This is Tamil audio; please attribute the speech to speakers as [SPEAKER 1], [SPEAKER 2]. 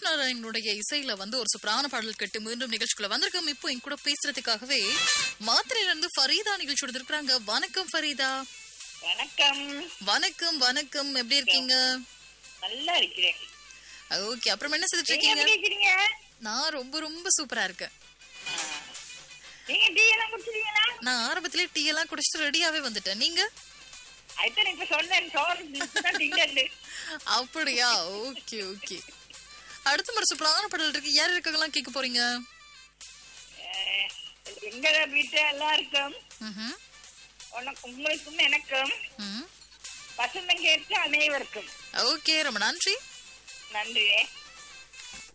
[SPEAKER 1] நாராயணனுடைய இசையில வந்து ஒரு சூப்பரான பாடல் கேட்டு மீண்டும் நிகழ்ச்சிக்குள்ள வந்திருக்கோம் இப்போ என் கூட பேசுறதுக்காகவே மாத்திரையில இருந்து ஃபரீதா நிகழ்ச்சி இருக்கிறாங்க வணக்கம் ஃபரீதா
[SPEAKER 2] வணக்கம்
[SPEAKER 1] வணக்கம் வணக்கம் எப்படி இருக்கீங்க
[SPEAKER 2] நல்லா இருக்கிறேன்
[SPEAKER 1] ஓகே அப்புறம் என்ன செஞ்சுட்டு
[SPEAKER 2] நீங்க
[SPEAKER 1] இருக்கீங்க
[SPEAKER 2] எப்படி இருக்கிறீங்க
[SPEAKER 1] நான் ரொம்ப ரொம்ப சூப்பரா இருக்கேன்
[SPEAKER 2] ஆ. நீங்க டீ எல்லாம் குடிச்சிட்டீங்களா
[SPEAKER 1] நான் ஆரம்பத்திலே டீ எல்லாம் குடிச்சிட்டு ரெடியாவே வந்துட்டேன் நீங்க
[SPEAKER 2] அதுதான் இப்ப சொன்னேன் சோறு திங்கண்டு
[SPEAKER 1] அப்படியா ஓகே ஓகே அடுத்த முறை சூப்பரான பாடல் இருக்கு யார் இருக்கலாம் கேட்க போறீங்க
[SPEAKER 2] எங்க வீட்டு எல்லாருக்கும்
[SPEAKER 1] ம்ஹும்.
[SPEAKER 2] உனக்கு உங்களுக்கும் எனக்கும்
[SPEAKER 1] ம்
[SPEAKER 2] வசந்தம் கேட்டு அனைவருக்கும்
[SPEAKER 1] ஓகே ரொம்ப நன்றி
[SPEAKER 2] நன்றி